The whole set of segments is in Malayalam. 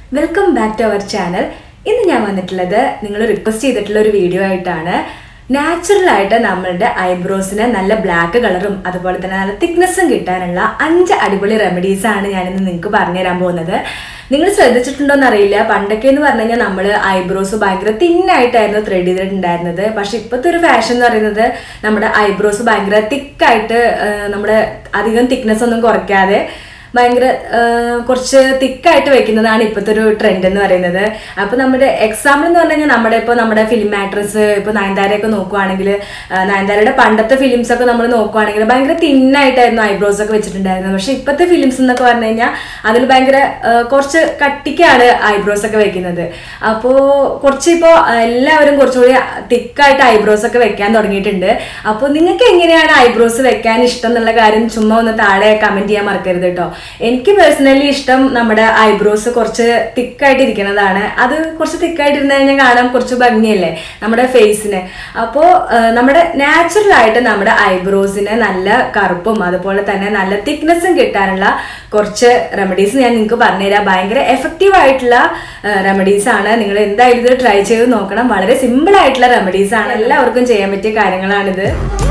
welcome back to our channel ഇന്ന് ഞാൻ വന്നിട്ടുള്ളത് നിങ്ങൾ റിക്വസ്റ്റ് ചെയ്തിട്ടുള്ള ഒരു വീഡിയോ ആയിട്ടാണ് നാച്ചുറൽ ആയിട്ട് നമ്മളുടെ ഐബ്രോസിന് നല്ല ബ്ലാക്ക് കളറും അതുപോലെ തന്നെ നല്ല തിക്നെസ്സും കിട്ടാനുള്ള അഞ്ച് അടിപൊളി റെമഡീസ് ആണ് ഞാനിന്ന് നിങ്ങൾക്ക് പറഞ്ഞുതരാൻ പോകുന്നത് നിങ്ങൾ ശ്രദ്ധിച്ചിട്ടുണ്ടോ എന്നറിയില്ല പണ്ടൊക്കെ എന്ന് പറഞ്ഞു കഴിഞ്ഞാൽ നമ്മൾ ഐബ്രോസ് ഭയങ്കര തിന്നായിട്ടായിരുന്നു ത്രെഡ് ചെയ്തിട്ടുണ്ടായിരുന്നത് പക്ഷെ ഇപ്പോഴത്തെ ഒരു ഫാഷൻ എന്ന് പറയുന്നത് നമ്മുടെ ഐബ്രോസ് ഭയങ്കര തിക്കായിട്ട് നമ്മുടെ അധികം തിക്നെസ് ഒന്നും കുറയ്ക്കാതെ ഭയങ്കര ആ, കുറച്ച് തിക്കായിട്ട് വെക്കുന്നതാണ് ഇപ്പോഴത്തെ ഒരു ട്രെൻഡ് എന്ന് പറയുന്നത് അപ്പോൾ നമ്മുടെ എക്സാമ്പിൾ എന്ന് പറഞ്ഞു കഴിഞ്ഞാൽ നമ്മുടെ ഇപ്പോൾ നമ്മുടെ ഫിലിം ആക്ട്രസ് ഇപ്പോൾ നയൻതാരയൊക്കെ നോക്കുവാണെങ്കിൽ ആ, നയൻതാരയുടെ പണ്ടത്തെ ഫിലിംസ് ഒക്കെ നമ്മൾ നോക്കുവാണെങ്കിൽ ഭയങ്കര തിന്നായിട്ടായിരുന്നു ഐബ്രോസ് ഒക്കെ വെച്ചിട്ടുണ്ടായിരുന്നത് പക്ഷെ ഇപ്പോഴത്തെ ഫിലിംസ് എന്നൊക്കെ പറഞ്ഞു കഴിഞ്ഞാൽ അതിൽ ഭയങ്കര ആ, കുറച്ച് കട്ടിക്കാണ് ഐബ്രോസ് ഒക്കെ വെക്കുന്നത് അപ്പോൾ കുറച്ച് ഇപ്പോൾ എല്ലാവരും കുറച്ചുകൂടി തിക്കായിട്ട് ഐബ്രോസ് ഒക്കെ വെക്കാൻ തുടങ്ങിയിട്ടുണ്ട് അപ്പോൾ നിങ്ങൾക്ക് എങ്ങനെയാണ് ഐബ്രോസ് വെക്കാൻ ഇഷ്ടം എന്നുള്ള കാര്യം ചുമ്മാ ഒന്ന് താഴെ കമന്റ് ചെയ്യാൻ മറക്കരുത് കേട്ടോ എനിക്ക് പേഴ്സണലി ഇഷ്ടം നമ്മുടെ ഐബ്രോസ് കുറച്ച് തിക്കായിട്ട് ഇരിക്കുന്നതാണ് അത് കുറച്ച് തിക്കായിട്ട് ഇരുന്ന് കഴിഞ്ഞാൽ കാണാൻ കുറച്ച് ഭംഗിയല്ലേ നമ്മുടെ ഫേസിന് അപ്പോൾ നമ്മുടെ നാച്ചുറൽ ആയിട്ട് നമ്മുടെ ഐബ്രോസിന് നല്ല കറുപ്പും അതുപോലെ തന്നെ നല്ല തിക്നെസ്സും കിട്ടാനുള്ള കുറച്ച് റെമഡീസ് ഞാൻ നിങ്ങൾക്ക് പറഞ്ഞുതരാം ഭയങ്കര എഫക്റ്റീവ് ആയിട്ടുള്ള റെമഡീസ് ആണ് നിങ്ങൾ എന്തായാലും ഇത് ട്രൈ ചെയ്ത് നോക്കണം വളരെ സിമ്പിൾ ആയിട്ടുള്ള റെമഡീസ് ആണ് എല്ലാവർക്കും ചെയ്യാൻ പറ്റിയ കാര്യങ്ങളാണിത്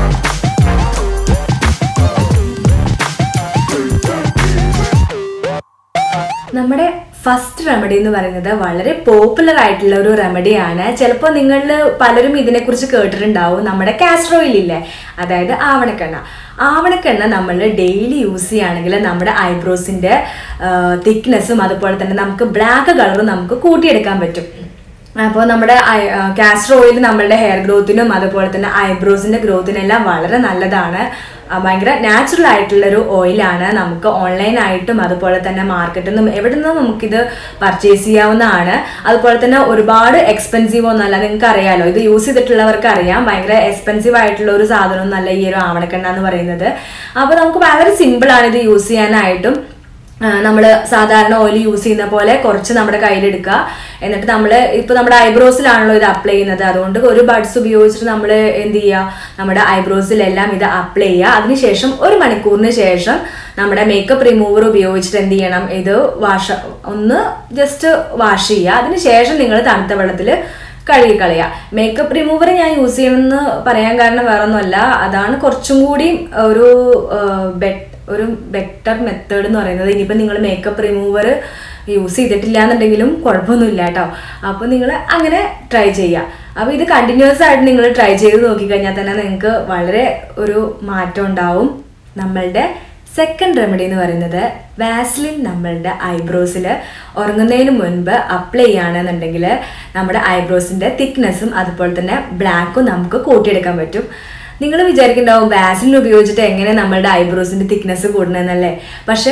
നമ്മുടെ ഫസ്റ്റ് റെമഡി എന്ന് പറയുന്നത് വളരെ പോപ്പുലർ ആയിട്ടുള്ള ഒരു റെമഡിയാണ് ചിലപ്പോൾ നിങ്ങളിൽ പലരും ഇതിനെക്കുറിച്ച് കേട്ടിട്ടുണ്ടാവും നമ്മുടെ കാസ്റ്റർ ഓയിൽ ഇല്ലേ അതായത് ആവണക്കെണ്ണ ആവണക്കെണ്ണ നമ്മൾ ഡെയിലി യൂസ് ചെയ്യുകയാണെങ്കിൽ നമ്മുടെ ഐബ്രോസിൻ്റെ തിക്നെസ്സും അതുപോലെ തന്നെ നമുക്ക് ബ്ലാക്ക് കളറും നമുക്ക് കൂട്ടിയെടുക്കാൻ പറ്റും അപ്പോൾ നമ്മുടെ കാസ്റ്റർ ഓയിൽ നമ്മളുടെ ഹെയർ ഗ്രോത്തിനും അതുപോലെ തന്നെ ഐബ്രോസിന്റെ ഗ്രോത്തിനെല്ലാം വളരെ നല്ലതാണ് ആ, ഭയങ്കര നാച്ചുറൽ ആയിട്ടുള്ളൊരു ഓയിലാണ് നമുക്ക് ഓൺലൈനായിട്ടും അതുപോലെ തന്നെ മാർക്കറ്റിൽ നിന്നും എവിടെ നിന്നും നമുക്കിത് പർച്ചേസ് ചെയ്യാവുന്നതാണ് അതുപോലെ തന്നെ ഒരുപാട് എക്സ്പെൻസീവ് ഒന്നല്ല നിങ്ങൾക്ക് അറിയാലോ ഇത് യൂസ് ചെയ്തിട്ടുള്ളവർക്ക് അറിയാം ഭയങ്കര എക്സ്പെൻസീവ് ആയിട്ടുള്ള ഒരു സാധനം നല്ല ഈ ഒരു ആവണക്കെണ്ണ എന്ന് പറയുന്നത് അപ്പോൾ നമുക്ക് വളരെ സിമ്പിൾ ആണ് ഇത് യൂസ് ചെയ്യാനായിട്ടും നമ്മൾ സാധാരണ ഓയിൽ യൂസ് ചെയ്യുന്ന പോലെ കുറച്ച് നമ്മുടെ കയ്യിലെടുക്കുക എന്നിട്ട് നമ്മൾ ഇപ്പോൾ നമ്മുടെ ഐബ്രോസിലാണല്ലോ ഇത് അപ്ലൈ ചെയ്യുന്നത് അതുകൊണ്ട് ഒരു ബഡ്സ് ഉപയോഗിച്ചിട്ട് നമ്മൾ എന്ത് ചെയ്യുക നമ്മുടെ ഐബ്രോസിലെല്ലാം ഇത് അപ്ലൈ ചെയ്യുക അതിനുശേഷം ഒരു മണിക്കൂറിന് ശേഷം നമ്മുടെ മേക്കപ്പ് റിമൂവർ ഉപയോഗിച്ചിട്ട് എന്ത് ചെയ്യണം ഇത് വാഷ് ഒന്ന് ജസ്റ്റ് വാഷ് ചെയ്യുക അതിനുശേഷം നിങ്ങൾ തണുത്ത വെള്ളത്തിൽ കഴുകി കളയുക മേക്കപ്പ് റിമൂവർ ഞാൻ യൂസ് ചെയ്യണമെന്ന് പറയാൻ കാരണം വേറെ ഒന്നുമല്ല അതാണ് കുറച്ചും കൂടി ഒരു ബെറ്റ് ഒരു ബെറ്റർ മെത്തേഡ് എന്ന് പറയുന്നത് ഇനിയിപ്പോൾ നിങ്ങൾ മേക്കപ്പ് റിമൂവർ യൂസ് ചെയ്തിട്ടില്ല എന്നുണ്ടെങ്കിലും കുഴപ്പമൊന്നുമില്ല കേട്ടോ അപ്പോൾ നിങ്ങൾ അങ്ങനെ ട്രൈ ചെയ്യുക അപ്പോൾ ഇത് കണ്ടിന്യൂസ് ആയിട്ട് നിങ്ങൾ ട്രൈ ചെയ്ത് നോക്കിക്കഴിഞ്ഞാൽ തന്നെ നിങ്ങൾക്ക് വളരെ ഒരു മാറ്റം ഉണ്ടാവും നമ്മളുടെ സെക്കൻഡ് റെമഡി എന്ന് പറയുന്നത് വാസ്ലിൻ നമ്മളുടെ ഐബ്രോസിൽ ഉറങ്ങുന്നതിന് മുൻപ് അപ്ലൈ ചെയ്യുകയാണെന്നുണ്ടെങ്കിൽ നമ്മുടെ ഐബ്രോസിൻ്റെ തിക്നെസ്സും അതുപോലെ തന്നെ ബ്ലാക്കും നമുക്ക് കൂട്ടിയെടുക്കാൻ പറ്റും നിങ്ങൾ വിചാരിക്കുന്നുണ്ടാവും വാസ്ലിൻ ഉപയോഗിച്ചിട്ട് എങ്ങനെ നമ്മളുടെ ഐബ്രോസിന്റെ തിക്നെസ് കൂടണമെന്നല്ലേ പക്ഷേ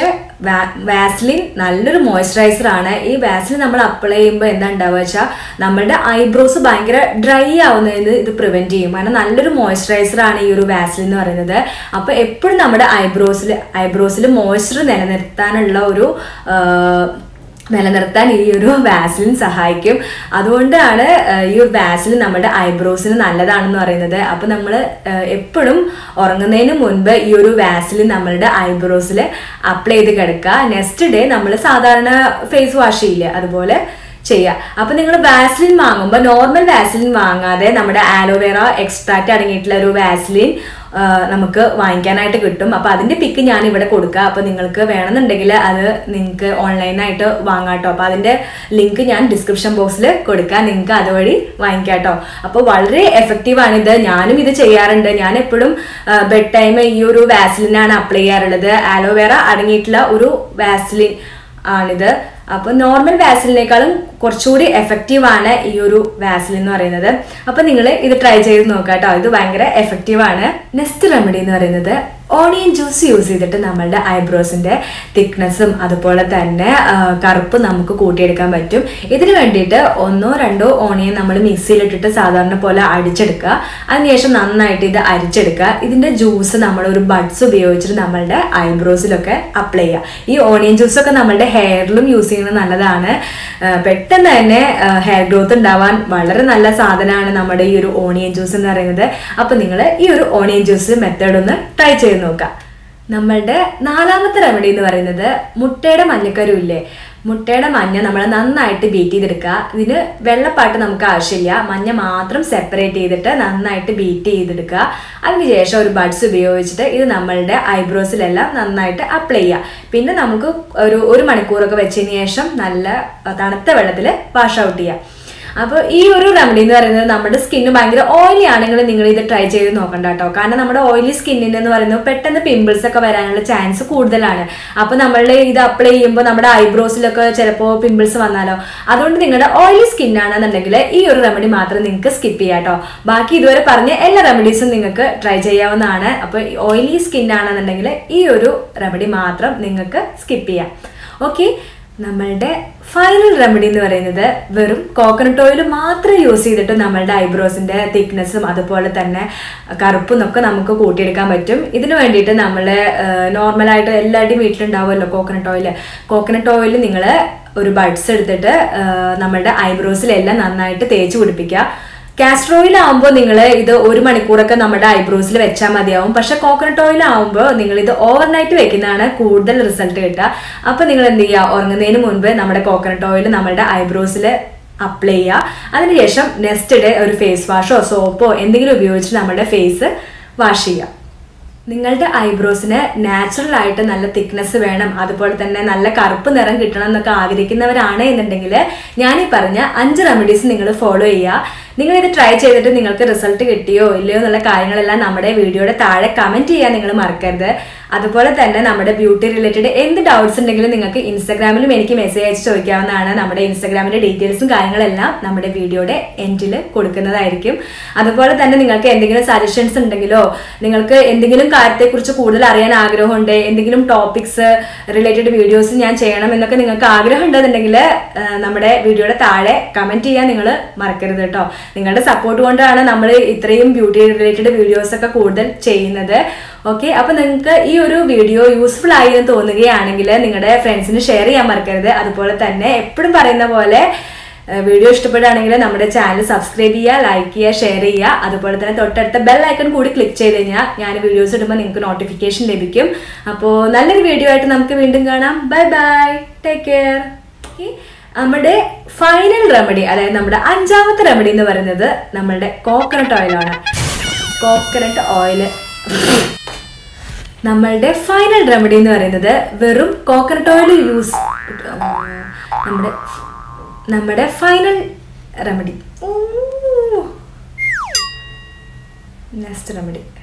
വാസ്ലിൻ നല്ലൊരു മോയ്സ്ചറൈസർ ആണ് ഈ വാസ്ലിൻ നമ്മൾ അപ്ലൈ ചെയ്യുമ്പോൾ എന്താ ഉണ്ടാവുക വെച്ചാൽ നമ്മളുടെ ഐബ്രോസ് ഭയങ്കര ഡ്രൈ ആവുന്നതിന് ഇത് പ്രിവെന്റ് ചെയ്യും കാരണം നല്ലൊരു മോയ്സ്ചറൈസർ ആണ് ഈ ഒരു വാസ്ലിൻ എന്ന് പറയുന്നത് അപ്പോൾ എപ്പോഴും നമ്മുടെ ഐബ്രോസിൽ ഐബ്രോസിൽ മോയ്സ്ചർ നിലനിർത്താനുള്ള ഒരു ആ, നിലനിർത്താൻ ഈ ഒരു വാസലിൻ സഹായിക്കും അതുകൊണ്ടാണ് ആ, ഈ ഒരു വാസലിൻ നമ്മുടെ ഐബ്രോസിന് നല്ലതാണെന്ന് പറയുന്നത് അപ്പോൾ നമ്മൾ എപ്പോഴും ഉറങ്ങുന്നതിന് മുൻപ് ഈ ഒരു വാസലിൻ നമ്മളുടെ ഐബ്രോസിൽ അപ്ലൈ ചെയ്ത് കിടക്കുക നെക്സ്റ്റ് ഡേ നമ്മൾ സാധാരണ ഫേസ് വാഷ് ചെയ്യില്ലേ അതുപോലെ ചെയ്യുക അപ്പൊ നിങ്ങൾ വാസ്ലിൻ വാങ്ങുമ്പോൾ നോർമൽ വാസ്ലിൻ വാങ്ങാതെ നമ്മുടെ ആലോവേറ എക്സ്ട്രാക്റ്റ് അടങ്ങിയിട്ടുള്ള ഒരു വാസ്ലിൻ ആ, നമുക്ക് വാങ്ങിക്കാനായിട്ട് കിട്ടും അപ്പൊ അതിന്റെ പിക്ക് ഞാൻ ഇവിടെ കൊടുക്കുക അപ്പൊ നിങ്ങൾക്ക് വേണമെന്നുണ്ടെങ്കിൽ അത് നിങ്ങൾക്ക് ഓൺലൈനായിട്ട് വാങ്ങാട്ടോ അപ്പൊ അതിന്റെ ലിങ്ക് ഞാൻ ഡിസ്ക്രിപ്ഷൻ ബോക്സിൽ കൊടുക്കാം നിങ്ങൾക്ക് അതുവഴി വാങ്ങിക്കാട്ടോ അപ്പോൾ വളരെ എഫക്റ്റീവ് ആണ് ഇത് ഞാനും ഇത് ചെയ്യാറുണ്ട് ഞാൻ എപ്പോഴും ബെഡ് ടൈം ഈ ഒരു വാസ്ലിനാണ് അപ്ലൈ ചെയ്യാറുള്ളത് ആലോവേറ അടങ്ങിയിട്ടുള്ള ഒരു വാസ്ലിൻ ആണിത് അപ്പൊ നോർമൽ വാസലിനേക്കാളും കുറച്ചുകൂടി എഫക്റ്റീവ് ആണ് ഈ ഒരു വാസലിൻ എന്ന് പറയുന്നത് അപ്പൊ നിങ്ങൾ ഇത് ട്രൈ ചെയ്ത് നോക്കാം കേട്ടോ ഇത് ഭയങ്കര എഫക്റ്റീവ് ആണ് നെക്സ്റ്റ് റെമഡി എന്ന് പറയുന്നത് ഓണിയൻ ജ്യൂസ് യൂസ് ചെയ്തിട്ട് നമ്മളുടെ ഐബ്രോസിന്റെ തിക്നെസ്സും അതുപോലെ തന്നെ ആ, കറുപ്പ് നമുക്ക് കൂട്ടിയെടുക്കാൻ പറ്റും ഇതിന് വേണ്ടിയിട്ട് ഒന്നോ രണ്ടോ ഓണിയൻ നമ്മൾ മിക്സിയിലിട്ടിട്ട് സാധാരണ പോലെ അടിച്ചെടുക്കുക അതിനുശേഷം നന്നായിട്ട് ഇത് അരിച്ചെടുക്കുക ഇതിന്റെ ജ്യൂസ് നമ്മൾ ഒരു ബഡ്സ് ഉപയോഗിച്ചിട്ട് നമ്മളുടെ ഐബ്രോസിലൊക്കെ അപ്ലൈ ചെയ്യുക ഈ ഓണിയൻ ജ്യൂസ് ഒക്കെ നമ്മളുടെ ഹെയറിലും യൂസ് ചെയ്യുന്നത് നല്ലതാണ് ആ, പെട്ടെന്ന് തന്നെ ഹെയർ ഗ്രോത്ത് ഉണ്ടാവാൻ വളരെ നല്ല സാധനമാണ് നമ്മുടെ ഈ ഒരു ഓണിയൻ ജ്യൂസ് എന്ന് പറയുന്നത് അപ്പൊ നിങ്ങൾ ഈ ഒരു ഓണിയൻ ജ്യൂസ് മെത്തേഡ് ഒന്ന് ട്രൈ ചെയ്ത് നോക്കാം നമ്മളുടെ നാലാമത്തെ റെമഡി എന്ന് പറയുന്നത് മുട്ടയുടെ മഞ്ഞക്കരു ഇല്ലേ മുട്ടയുടെ മഞ്ഞ നമ്മൾ നന്നായിട്ട് ബീറ്റ് ചെയ്തെടുക്കുക ഇതിന് വെള്ളപ്പാട്ട് നമുക്ക് ആവശ്യമില്ല മഞ്ഞ മാത്രം സെപ്പറേറ്റ് ചെയ്തിട്ട് നന്നായിട്ട് ബീറ്റ് ചെയ്തെടുക്കുക അതിനുശേഷം ഒരു ബഡ്സ് ഉപയോഗിച്ചിട്ട് ഇത് നമ്മളുടെ ഐബ്രോസിലെല്ലാം നന്നായിട്ട് അപ്ലൈ ചെയ്യുക പിന്നെ നമുക്ക് ഒരു ഒരു മണിക്കൂറൊക്കെ വെച്ചതിന് ശേഷം നല്ല തണുത്ത വെള്ളത്തിൽ വാഷ് ഔട്ട് ചെയ്യുക അപ്പോൾ ഈ ഒരു റെമഡി എന്ന് പറയുന്നത് നമ്മുടെ സ്കിന്ന് ഭയങ്കര ഓയിലി ആണെങ്കിൽ നിങ്ങൾ ഇത് ട്രൈ ചെയ്ത് നോക്കണ്ട കേട്ടോ കാരണം നമ്മുടെ ഓയിലി സ്കിന്നിന് എന്ന് പറയുന്നത് പെട്ടെന്ന് പിമ്പിൾസ് ഒക്കെ വരാനുള്ള ചാൻസ് കൂടുതലാണ് അപ്പോൾ നമ്മളുടെ ഇത് അപ്ലൈ ചെയ്യുമ്പോൾ നമ്മുടെ ഐബ്രോസിലൊക്കെ ചിലപ്പോൾ പിമ്പിൾസ് വന്നാലോ അതുകൊണ്ട് നിങ്ങളുടെ ഓയിലി സ്കിൻ ആണെന്നുണ്ടെങ്കിൽ ഈ ഒരു റെമഡി മാത്രം നിങ്ങൾക്ക് സ്കിപ്പ് ചെയ്യാം കേട്ടോ ബാക്കി ഇതുവരെ പറഞ്ഞ എല്ലാ റെമഡീസും നിങ്ങൾക്ക് ട്രൈ ചെയ്യാവുന്നതാണ് അപ്പോൾ ഓയിലി സ്കിൻ ആണെന്നുണ്ടെങ്കിൽ ഈ ഒരു റെമഡി മാത്രം നിങ്ങൾക്ക് സ്കിപ്പ് ചെയ്യാം ഓക്കെ നമ്മളുടെ ഫൈനൽ റെമഡി എന്ന് പറയുന്നത് വെറും കോക്കനട്ട് ഓയിൽ മാത്രം യൂസ് ചെയ്തിട്ട് നമ്മളുടെ ഐബ്രോസിന്റെ തിക്നെസ്സും അതുപോലെ തന്നെ കറുപ്പും ഒക്കെ നമുക്ക് കൂട്ടിയെടുക്കാൻ പറ്റും ഇതിന് വേണ്ടിയിട്ട് നമ്മൾ നോർമലായിട്ട് എല്ലാവരുടെയും വീട്ടിലുണ്ടാവുമല്ലോ കോക്കനട്ട് ഓയിൽ കോക്കനട്ട് ഓയിൽ നിങ്ങൾ ഒരു ബഡ്സ് എടുത്തിട്ട് ആ, നമ്മളുടെ ഐബ്രോസിലെല്ലാം നന്നായിട്ട് തേച്ച് പിടിപ്പിക്കുക കാസ്റ്റർ ഓയിൽ ആകുമ്പോൾ നിങ്ങൾ ഇത് ഒരു മണിക്കൂറൊക്കെ നമ്മുടെ ഐബ്രോസിൽ വെച്ചാൽ മതിയാവും പക്ഷെ കോക്കനട്ട് ഓയിൽ ആകുമ്പോൾ നിങ്ങൾ ഇത് ഓവർനൈറ്റ് വെക്കുന്നതാണ് കൂടുതൽ റിസൾട്ട് കിട്ടുക അപ്പോൾ നിങ്ങൾ എന്ത് ചെയ്യുക ഉറങ്ങുന്നതിന് മുൻപ് നമ്മുടെ കോക്കനട്ട് ഓയിൽ നമ്മുടെ ഐബ്രോസിൽ അപ്ലൈ ചെയ്യുക അതിനുശേഷം നെക്സ്റ്റ് ഡേ ഒരു ഫേസ് വാഷോ സോപ്പോ എന്തെങ്കിലും ഉപയോഗിച്ച് നമ്മുടെ ഫേസ് വാഷ് ചെയ്യുക നിങ്ങളുടെ ഐബ്രോസിന് നാച്ചുറൽ ആയിട്ട് നല്ല തിക്നെസ് വേണം അതുപോലെ തന്നെ നല്ല കറുപ്പ് നിറം കിട്ടണം എന്നൊക്കെ ആഗ്രഹിക്കുന്നവരാണ് എന്നുണ്ടെങ്കിൽ ഞാൻ ഈ പറഞ്ഞ അഞ്ച് റെമഡീസ് നിങ്ങൾ ഫോളോ ചെയ്യുക നിങ്ങൾ ഇത് ട്രൈ ചെയ്തിട്ട് നിങ്ങൾക്ക് റിസൾട്ട് കിട്ടിയോ ഇല്ലയോ എന്നുള്ള കാര്യങ്ങളെല്ലാം നമ്മുടെ വീഡിയോയുടെ താഴെ കമന്റ് ചെയ്യാൻ നിങ്ങൾ മറക്കരുത് അതുപോലെ തന്നെ നമ്മുടെ ബ്യൂട്ടി റിലേറ്റഡ് എന്ത് ഡൗട്ട്സ് ഉണ്ടെങ്കിലും നിങ്ങൾക്ക് ഇൻസ്റ്റാഗ്രാമിലും എനിക്ക് മെസ്സേജ് അയച്ച് ചോദിക്കാവുന്നതാണ് നമ്മുടെ ഇൻസ്റ്റാഗ്രാമിന്റെ ഡീറ്റെയിൽസും കാര്യങ്ങളെല്ലാം നമ്മുടെ വീഡിയോയുടെ എൻഡിൽ കൊടുക്കുന്നതായിരിക്കും അതുപോലെ തന്നെ നിങ്ങൾക്ക് എന്തെങ്കിലും സജഷൻസ് ഉണ്ടെങ്കിലോ നിങ്ങൾക്ക് എന്തെങ്കിലും കാര്യത്തെക്കുറിച്ച് കൂടുതൽ അറിയാൻ ആഗ്രഹമുണ്ട് എന്തെങ്കിലും ടോപ്പിക്സ് റിലേറ്റഡ് വീഡിയോസ് ഞാൻ ചെയ്യണം എന്നൊക്കെ നിങ്ങൾക്ക് ആഗ്രഹം ഉണ്ടെന്നുണ്ടെങ്കിൽ നമ്മുടെ വീഡിയോയുടെ താഴെ കമന്റ് ചെയ്യാൻ നിങ്ങൾ മറക്കരുത് കേട്ടോ നിങ്ങളുടെ സപ്പോർട്ട് കൊണ്ടാണ് നമ്മൾ ഇത്രയും ബ്യൂട്ടി റിലേറ്റഡ് വീഡിയോസ് ഒക്കെ കൂടുതൽ ചെയ്യുന്നത് ഓക്കെ അപ്പൊ നിങ്ങൾക്ക് ഈ ഒരു വീഡിയോ യൂസ്ഫുൾ ആയി എന്ന് തോന്നുകയാണെങ്കിൽ നിങ്ങളുടെ ഫ്രണ്ട്സിന് ഷെയർ ചെയ്യാൻ മറക്കരുത് അതുപോലെ തന്നെ എപ്പോഴും പറയുന്ന പോലെ വീഡിയോ ഇഷ്ടപ്പെടുകയാണെങ്കിൽ നമ്മുടെ ചാനൽ സബ്സ്ക്രൈബ് ചെയ്യുക ലൈക്ക് ചെയ്യുക ഷെയർ ചെയ്യുക അതുപോലെ തന്നെ തൊട്ടടുത്ത ബെൽ ഐക്കൺ കൂടി ക്ലിക്ക് ചെയ്ത് കഴിഞ്ഞാൽ ഞാൻ വീഡിയോസ് ഇടുമ്പോൾ നിങ്ങൾക്ക് നോട്ടിഫിക്കേഷൻ ലഭിക്കും അപ്പോൾ നല്ലൊരു വീഡിയോ ആയിട്ട് നമുക്ക് വീണ്ടും കാണാം ബൈ ബൈ ടേക്ക് കെയർ നമ്മുടെ ഫൈനൽ റെമഡി അതായത് നമ്മുടെ അഞ്ചാമത്തെ റെമഡി എന്ന് പറയുന്നത് നമ്മളുടെ കോക്കനട്ട് ഓയിലാണ് കോക്കനട്ട് ഓയിൽ നമ്മളുടെ ഫൈനൽ റെമഡി എന്ന് പറയുന്നത് വെറും കോക്കനട്ട് ഓയിൽ യൂസ് നമ്മുടെ നമ്മുടെ ഫൈനൽ റെമഡി നെക്സ്റ്റ് റെമഡി